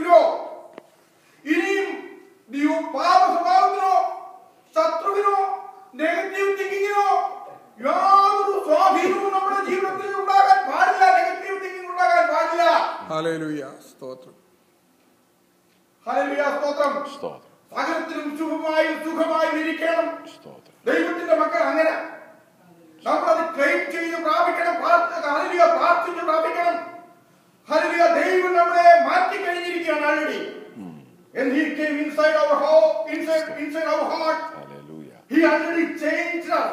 Grow ഇനിയും ദൈവ പാപ സ്വഭാവത്തിനോ ശത്രുവിനോ നെഗറ്റീവ് തിങ്കിങ്ങിനോ യാതൊരു സ്വാധീനവും നമ്മുടെ ജീവിതത്തിൽ ഉണ്ടാകാൻ പാടില്ല നെഗറ്റീവ് തിങ്കിങ് ഉണ്ടാകാൻ പാടില്ല ഹാലേലുയ സ്തോത്രം ഹല്ലേലൂയ സ്തോത്രം സ്തോത്രം സകലത്തിലും സുഖമായി സുഖമായി ഇരിക്കണം സ്തോത്രം ദൈവത്തിന്റെ മക്കൾ അങ്ങനെ നമ്മളത് ക്ലെയിം ചെയ്ത് പ്രാപിക്കണം പ്രാർത്ഥ- ഹല്ലേലൂയ പ്രാർത്ഥിച്ച് പ്രാപിക്കണം ഹല്ലേലൂയ ദൈവം നമ്മളെ മാറ്റി കഴിഞ്ഞിരിക്കുകയാണ് already And he came inside our heart, inside, inside our heart. Hallelujah. He already changed us.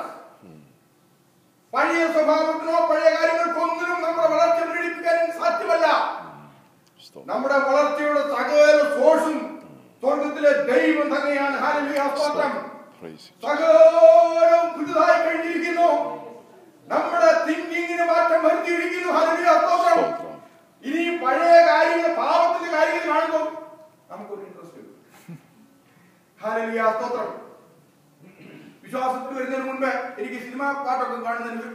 പഴയ സ്വഭാവത്തിനോ പഴയ കാര്യങ്ങൾക്കൊന്നിനും നമ്മുടെ വളർച്ച പ്രകടിപ്പിക്കാൻ സാധ്യമല്ല സ്തോത്രം നമ്മുടെ വളർച്ചയുടെ സകല സോഴ്സും സ്വർഗത്തിലെ ദൈവം തന്നെയാണ് ഹല്ലേലൂയ സ്തോത്രം Praise you. സകലവും പുതുതായി കഴിഞ്ഞിരിക്കുന്നു നമ്മുടെ തിങ്കിങ്ങിന് മാറ്റം വരുത്തിയിരിക്കുന്നു ഹല്ലേലൂയ സ്തോത്രം സ്തോത്രം ഇനി പഴയ കാര്യങ്ങൾ പാപത്തിന്റെ കാര്യങ്ങൾ കാണുമ്പോൾ നമുക്കൊരു ഇൻട്രസ്റ്റ് വരും ഹല്ലേലൂയ സ്തോത്രം വിശ്വാസത്തിൽ വരുന്നതിന് മുൻപ് എനിക്ക് സിനിമാ പാട്ടൊക്കെ കാണുന്നതിന്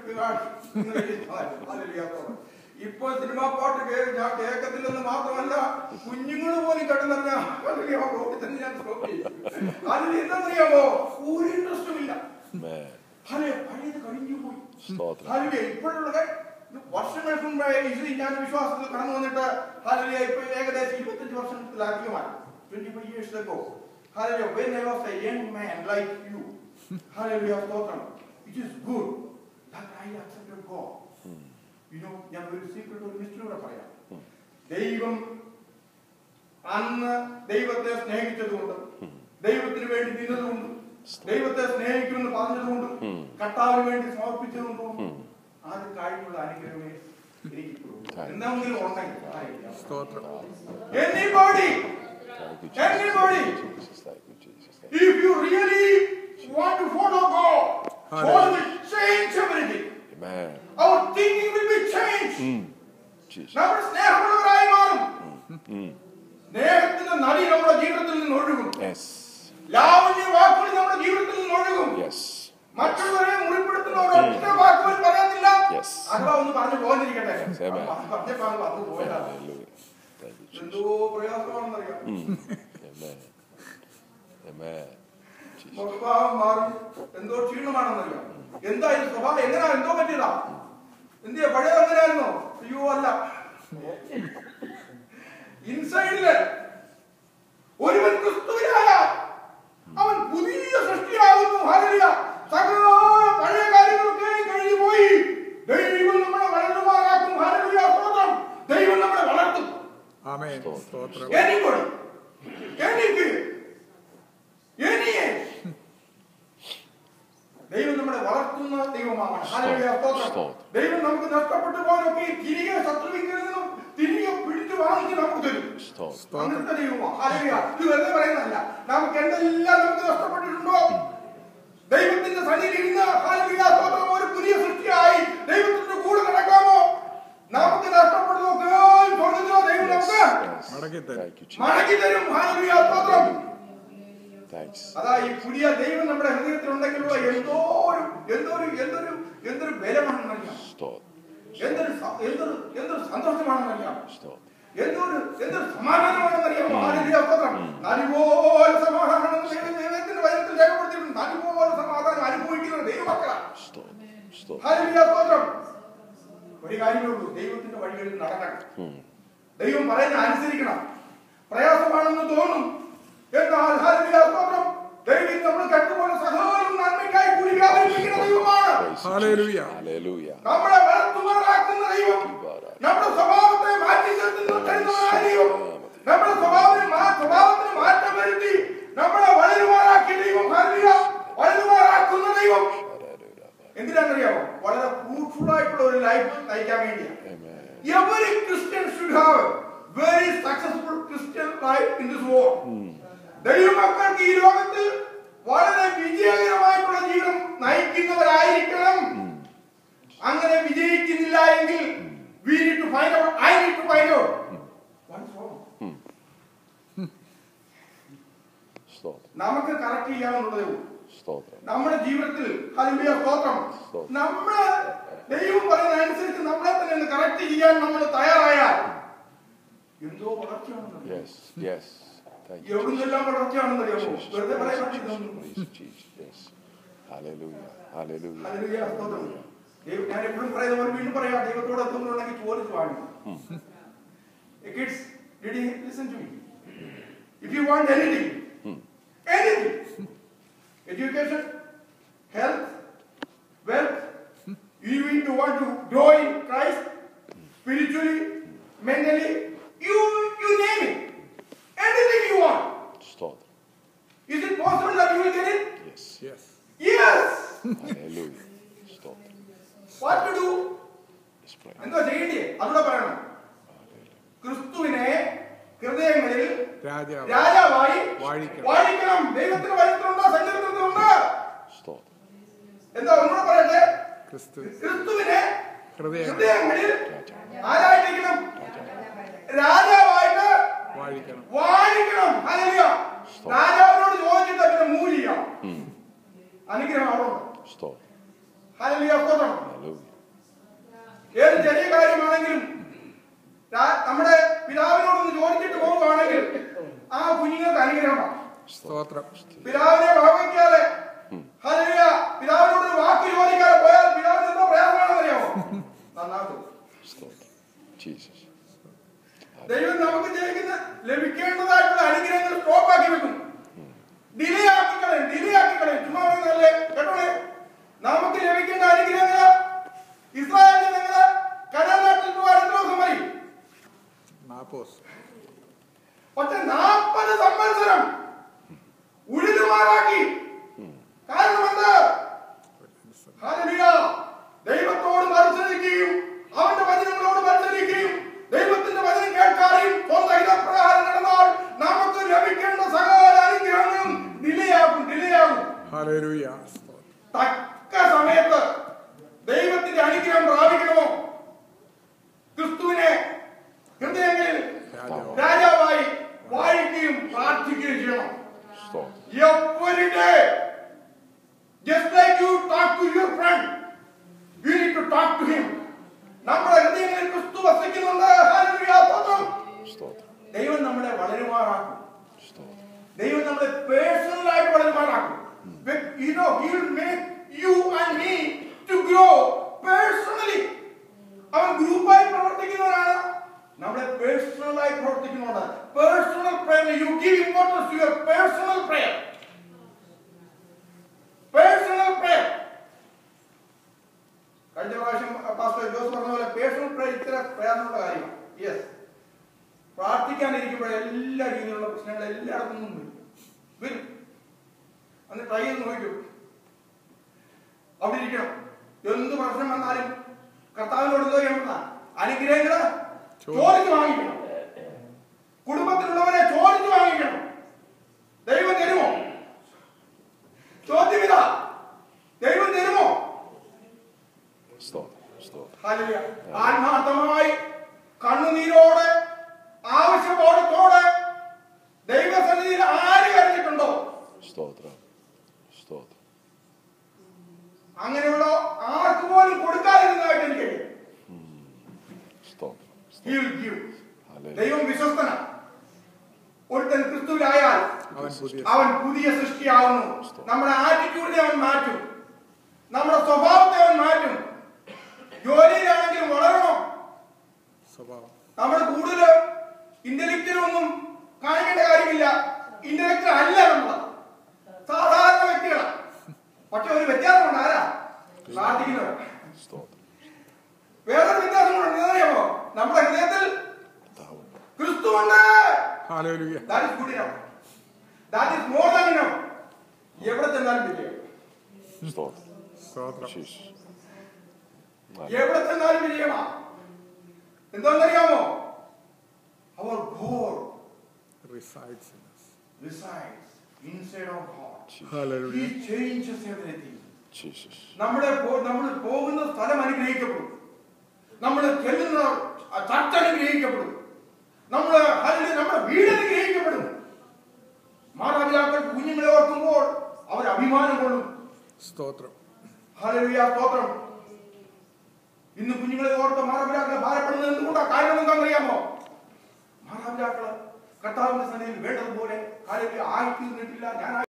ഹല്ലേലൂയ സ്തോത്രം. ഇപ്പൊ സിനിമാ പാട്ട് കേൾക്കും ഞാൻ കേൾക്കത്തില്ലെന്ന് മാത്രമല്ല കുഞ്ഞുങ്ങൾ പോലും കിടന്നറിഞ്ഞ റോഡിൽ തന്നെ ഞാൻ സ്റ്റോപ്പ് ചെയ്യും അതിൽ എന്താണെന്നറിയാമോ ഒരു ഇൻട്രസ്റ്റും ഇല്ല Amen. ഹലേ പഴയത് കഴിഞ്ഞു പോയി സ്തോത്രം ഹാലലിയ ഇപ്പോഴുള്ള ഇത് വർഷങ്ങൾക്ക് മുമ്പ് ഇത് ഞാൻ വിശ്വാസത്തിൽ കടന്നു വന്നിട്ട് ഹാലലിയ ഇപ്പൊ ഏകദേശം ഇരുപത്തഞ്ച് വർഷത്തിലധികമായി twenty five years ago hallelujah when I was a young man like you ഹാലലിയ സ്തോത്രം it is good that I accepted God you know ഞാൻ ഒരു സീക്രട്ട് ഒരു മിസ്റ്ററി കൂടെ പറയാം ദൈവം അന്ന് ദൈവത്തെ സ്നേഹിച്ചതുകൊണ്ട് ദൈവത്തിന് വേണ്ടി നിന്നതുകൊണ്ട് ദൈവത്തെ സ്നേഹിക്കുമെന്ന് പറഞ്ഞതുകൊണ്ട് കർത്താവിന് വേണ്ടി സമർപ്പിച്ചതുകൊണ്ടും അത് കഴിഞ്ഞുള്ള അനുഗ്രഹമേ എനിക്ക് കിട്ടുള്ളൂ. എന്തെങ്കിലും ഉണ്ടെങ്കിൽ സ്തോത്രം anybody Thank you, Everybody. Jesus. Thank you, Jesus. Thank you. if you really want to follow God God will change everything Amen. our thinking will be changed Mm. Jesus. നമ്മൾ സ്നേഹമുള്ളവരായി മാറും Mm. സ്നേഹത്തിന്റെ നദി നമ്മുടെ ജീവിതത്തിൽ നിന്ന് ഒഴുകും Yes. ലാവണ്യ വാക്കുകൾ നമ്മുടെ ജീവിതത്തിൽ നിന്ന് ഒഴുകും Yes. മറ്റുള്ളവരെ മുറിപ്പെടുത്തുന്ന ഒരൊറ്റ വാക്കുകൾ പറയത്തില്ല Yes. അഥവാ ഒന്ന് പറഞ്ഞു പോകാതിരിക്കട്ടെ Amen. പറഞ്ഞപ്പോ അങ്ങ് വന്നു പോയതാ Hallelujah. Thank you, Jesus. എന്തോ പ്രയാസമാണെന്നറിയാം Amen. Amen. Jesus. സ്വഭാവം മാറും എന്തോ ക്ഷീണമാണെന്നറിയാം എന്താ ഈ സ്വഭാവം എങ്ങനെയാ എന്തോ പറ്റിയതാ എന്തിയാ പഴയത് എങ്ങനെയായിരുന്നോ അയ്യോ അല്ല ഇൻസൈഡില് ഒരുവൻ ക്രിസ്തുവിനായ അവൻ പുതിയ സൃഷ്ടിയാകുന്നു ഹല്ലേലൂയ സകല പഴയ കാര്യങ്ങളൊക്കെ കഴിഞ്ഞു പോയി ദൈവം നമ്മളെ വളരുമാറാക്കും ഹല്ലേലൂയ സ്തോത്രം ദൈവം നമ്മളെ വളർത്തും ആമേൻ സ്തോത്രം എനിക്കൊരു എനിക്ക് എനിയെ ദൈവം നമ്മളെ വളർത്തുന്ന ദൈവമാണ് ഹല്ലേലൂയ, സ്തോത്രം. സ്തോത്രം. ദൈവം നമുക്ക് നഷ്ടപ്പെട്ടു പോയതൊക്കെ ഈ തിരികെ ശത്രുവിൽ നിന്നും തിരികെ പിടിച്ചു വാങ്ങിച്ച് നമുക്ക് തരും Stop. അങ്ങനത്തെ ദൈവമാണ് ഹല്ലേലൂയ. ഇത് വെറുതെ പറയുന്നതല്ല നമുക്ക് എന്തെല്ലാം നമുക്ക് നഷ്ടപ്പെട്ടിട്ടുണ്ടോ ദൈവത്തിന്റെ സന്നിധിയിൽ ഇരുന്ന് ഹല്ലേലൂയ, സ്തോത്രം, ഒരു പുതിയ സൃഷ്ടിയായി ദൈവത്തിന്റെ കൂടെ നടക്കാമോ നമുക്ക് നഷ്ടപ്പെടുന്നതൊക്കെ സ്വർഗ്ഗത്തിലോ ദൈവം നമുക്ക് Yes. മടക്കി തരും. Thank you, Jesus. മടക്കി തരും ഹല്ലേലൂയ, സ്തോത്രം Thanks. അതാ ഈ പുതിയ ദൈവം നമ്മുടെ ഹൃദയത്തിലുണ്ടെങ്കിലുള്ള എന്തോ ഒരു എന്തോ ഒരു എന്തൊരു എന്തൊരു ബലമാണെന്നറിയാം Stop. എന്തൊരു സ- എന്തൊരു എന്തൊരു സന്തോഷമാണെന്നറിയാം Stop. എന്തൊരു എന്തൊരു സമാധാനമാണെന്നറിയാം ഹല്ലേലൂയ, സ്തോത്രം നദിപോലെ സമാധാനം ദൈവം ദൈവത്തിന്റെ വചനത്തിൽ രേഖപ്പെടുത്തിയിട്ടുണ്ട് നദിപോലെ സമാധാനം അനുഭവിക്കുന്ന ദൈവമക്കളാണ് Stop. Stop. ഹല്ലേലൂയ, സ്തോത്രം ഒരു കാര്യമേ ഉള്ളൂ ദൈവത്തിന്റെ വഴികളിൽ നടക്കണം Mm. ദൈവം പറയുന്ന അനുസരിക്കണം പ്രയാസമാണെന്ന് തോന്നും എന്നാൽ ഹല്ലേലൂയ, സ്തോത്രം ദൈവം നമ്മൾ കണ്ടുപോലെ സകലവും നന്മയ്ക്കായി കൂടി വ്യാപരിപ്പിക്കുന്ന ദൈവമാണ് Praise you, Hallelujah. Jesus. Hallelujah. നമ്മളെ വളർത്തുമാറാക്കുന്ന ദൈവം നമ്മുടെ സ്വഭാവത്തെ മാറ്റി നിർത്തുന്ന തരുന്നവനായ ദൈവം നമ്മുടെ സ്വഭാവത്തിന് മാ- സ്വഭാവത്തിന് മാറ്റം വരുത്തി നമ്മളെ വളരുമാറാക്കിയ ദൈവം ഹല്ലേലൂയ, വളരുമാറാക്കുന്ന ദൈവം എന്തിനാണെന്നറിയാമോ വളരെ ഫ്രൂട്ട്ഫുൾ ആയിട്ടുള്ള ഒരു ലൈഫ് നയിക്കാൻ വേണ്ടിയാണ് Amen. Every Christian should have very successful Christian life in this world. ദൈവമക്കൾക്ക് ഈ ലോകത്തിൽ വളരെ വിജയകരമായിട്ടുള്ള ജീവിതം നയിക്കുന്നവരായിരിക്കണം അങ്ങനെ വിജയിക്കുന്നില്ല എങ്കിൽ we need to find out I need to find out what is wrong. Stop. നമുക്ക് കറക്റ്റ് ചെയ്യാവുന്നതേ ഉള്ളൂ Stop. നമ്മുടെ ജീവിതത്തിൽ ഹല്ലേലൂയ സ്തോത്രം സ്തോത്രം. നമ്മള് ദൈവം പറയുന്ന അനുസരിച്ച് നമ്മളെ തന്നെ ഒന്ന് കറക്റ്റ് ചെയ്യാൻ നമ്മൾ തയ്യാറായാൽ എന്തോ വളർച്ചയാണെന്ന് Yes. Yes. Thank you. എവിടുന്നെല്ലാം വളർച്ചയാണെന്നറിയാമോ Jesus. വെറുതെ പറയാൻ Praise വേണ്ടി Jesus. ഇതൊന്നും Praise Jesus. Yes. Hallelujah. Hallelujah. Hallelujah, സ്തോത്രം. ദൈവം- ഞാൻ എപ്പോഴും പറയുന്ന പോലെ വീണ്ടും പറയാം ദൈവത്തോട് എത്തുന്നുണ്ടെങ്കിൽ ചോദിച്ചു വാങ്ങും kids did you listen to me if you want anything anything education health wealth you need to want to grow in Christ spiritually mentally you you name it anything you want Stop. is it possible that you will get it Yes. Yes. yes Hallelujah. Stop. what to do Let's pray. എന്താ ചെയ്യേണ്ടേ അതുകൂടെ പറയണം ക്രിസ്തുവിനെ ഹൃദയങ്ങളിൽ രാജാവ് രാജാവായി വാഴിക്കണം. വാഴിക്കണം ദൈവത്തിന് വചനത്തിലുണ്ട് സങ്കീർത്തനത്തിലുണ്ട് Stop. എന്താ ഒന്നുകൂടെ പറയട്ടെ ക്രിസ്തു ക്രിസ്തുവിനെ ഹൃദയം ഹൃദയങ്ങളിൽ Raja. ആരായിട്ടിരിക്കണം രാജാവായിട്ട് വാഴിക്കണം വാഴിക്കണം ഹല്ലേലൂയ രാജാവിനോട് ചോദിച്ചിട്ട് പിന്നെ മൂവ് ചെയ്യാം അനുഗ്രഹം അവിടെ ഉണ്ട്. Stop. ഹല്ലേലൂയ സ്തോത്രം Hallelujah. ഏത് ചെറിയ കാര്യമാണെങ്കിലും രാ- നമ്മുടെ പിതാവിനോടൊന്ന് ചോദിച്ചിട്ട് പോവുകയാണെങ്കിൽ ആ കുഞ്ഞുങ്ങൾക്ക് അനുഗ്രഹമാണ് സ്തോത്രം പിതാവിനെ ഭാവിക്കാതെ ഹല്ലേലൂയ പിതാവിനോട് ഒരു വാക്ക് ചോദിക്കാതെ പോയാൽ പിതാവിന് എന്തോ പ്രയാസമാണെന്നറിയാമോ നന്നാക്കും Stop. Jesus. ദൈവം നമുക്ക് ചെയ്യുന്ന ലഭിക്കേണ്ടതായിട്ടുള്ള അനുഗ്രഹങ്ങൾ സ്റ്റോപ്പ് ആക്കി വെക്കും ഡിലേ ആക്കി കളയും ഡിലേ ആക്കി കളയും ചുമ്മാ പറയുന്നതല്ലേ കേട്ടോളെ നമുക്ക് ലഭിക്കേണ്ട അനുഗ്രഹങ്ങൾ ഇസ്രായേൽ ജനങ്ങള് കനാനാട്ടിൽ പോകാൻ എത്ര ദിവസം മതി നാപ്പോസ് പക്ഷെ നാൽപ്പത് സംവത്സരം ഉഴുതുമാറാക്കി കാരണം എന്ത് ഹല്ലേലൂയ. ദൈവത്തോട് മത്സരിക്കുകയും അവന്റെ വചനങ്ങളോട് മത്സരിക്കുകയും ദൈവത്തിന്റെ വചനം കേൾക്കാതെയും സ്വന്തം ഹിതപ്രകാരം നടന്നാൽ നമുക്ക് ലഭിക്കേണ്ട സകല അനുഗ്രഹങ്ങളും ഡിലേയാകും ഡിലേയാകും ഹല്ലേലൂയ സ്തോത്രം തക്ക സമയത്ത് ദൈവത്തിന്റെ അനുഗ്രഹം പ്രാപിക്കണമോ ക്രിസ്തുവിനെ ഹൃദയങ്ങളിൽ രാജാവ് രാജാവായി വാഴിക്കുകയും പ്രാർത്ഥിക്കുകയും ചെയ്യണം Stop. Every day, just like you talk to your friend, you need to talk to him. നമ്മുടെ ഹൃദയങ്ങളിൽ ക്രിസ്തു വസിക്കുന്നുണ്ട് ഹല്ലേലൂയ, സ്തോത്രം. Stop. ദൈവം നമ്മളെ വളരുമാറാക്കും Stop. ദൈവം നമ്മളെ പേഴ്സണൽ ആയിട്ട് വളരുമാറാക്കും you know he will make you and me to grow personally അവൻ ഗ്രൂപ്പായി പ്രവർത്തിക്കുന്നവരാണ് നമ്മളെ പേഴ്സണലായി പ്രവർത്തിക്കുന്നുണ്ട് personal prayer you give importance to your personal prayer personal prayer കഴിഞ്ഞ പ്രാവശ്യം പാസ്റ്റർ ജോസ് പറഞ്ഞ പോലെ പേഴ്സണൽ പ്രയർ ഇത്ര പ്രയാസമുള്ള കാര്യമാണ് യെസ് പ്രാർത്ഥിക്കാനിരിക്കുമ്പോൾ എല്ലാ രീതിയിലുള്ള പ്രശ്നങ്ങൾ എല്ലായിടത്തും നിന്നും വരും വരും അന്ന് ട്രൈ ചെയ്ത് നോക്കൂ അവിടെ ഇരിക്കണം എന്ത് പ്രശ്നം വന്നാലും കർത്താവിനോട് എന്തോ ചെയ്യണം അനുഗ്രഹങ്ങള് ചോദിച്ചു വാങ്ങിക്കണം കുടുംബത്തിലുള്ളവരെ ചോദിച്ചു വാങ്ങിക്കണം ദൈവം തരുമോ ചോദ്യം ഇതാ ദൈവം തരുമോ Stop. Stop. ഹല്ലേലൂയ. ആത്മാർത്ഥമായി കണ്ണുനീരോടെ ആവശ്യബോധത്തോടെ ദൈവസന്നിധിയിൽ ആര് കരഞ്ഞിട്ടുണ്ടോ Stotram. Stotram. അങ്ങനെയുള്ള ആർക്ക് പോലും കൊടുക്കാതിരുന്നതായിട്ട് എനിക്ക് Stotram. He will give. Hallelujah. ദൈവം വിശ്വസ്തന ഒരുത്തൻ ക്രിസ്തുവിലായാൽ അവൻ പുതിയ അവൻ പുതിയ സൃഷ്ടിയാവുന്നു നമ്മുടെ ആറ്റിറ്റ്യൂഡിനെ അവൻ മാറ്റും നമ്മുടെ സ്വഭാവത്തെ അവൻ മാറ്റും ജോലിയിലാണെങ്കിലും വളരണം സ്വഭാവം നമ്മൾ കൂടുതൽ ഇന്റലക്റ്റിലൊന്നും കാണിക്കേണ്ട കാര്യമില്ല ഇന്റലക്റ്റ് അല്ല നമ്മൾ സാധാരണ വ്യക്തികളാണ് പക്ഷെ ഒരു വ്യത്യാസമുണ്ട് ആരാ പ്രാർത്ഥിക്കുന്നവർ Stotram. വേറൊരു വ്യത്യാസമുണ്ട് അറിയാമോ നമ്മുടെ ഹൃദയത്തിൽ Down. ക്രിസ്തുവുണ്ട് hallelujah that is good enough that is more than enough എവിടെ ചെന്നാലും വിജയം Stotram. സ്തോത്രം Jesus. എവിടെ ചെന്നാലും വിജയമാ എന്താണെന്നറിയാമോ അവർ God resides in us resides inside our heart. Hallelujah He changes everything. Jesus. നമ്മുടെ പോ- നമ്മൾ പോകുന്ന സ്ഥലം അനുഗ്രഹിക്കപ്പെടും നമ്മൾ ചെല്ലുന്ന ചർച്ച അനുഗ്രഹിക്കപ്പെടും നമ്മൾ ഹല്ലേലൂയ, നമ്മുടെ വീട് അനുഗ്രഹിക്കപ്പെടും മാതാപിതാക്കൾ കുഞ്ഞുങ്ങളെ ഓർക്കുമ്പോൾ അവർ അഭിമാനം കൊള്ളും സ്തോത്രം ഹല്ലേലൂയ സ്തോത്രം ഇന്ന് കുഞ്ഞുങ്ങളെ ഓർത്ത് മാതാപിതാക്കളെ ഭാരപ്പെടുന്നത് എന്തുകൊണ്ടാ കാരണം എന്താണെന്നറിയാമോ മാതാപിതാക്കള് കർത്താവിന്റെ സന്നിധിയിൽ വേണ്ടതുപോലെ ഹാലലൂയ ആയി തീർന്നിട്ടില്ല ഞാൻ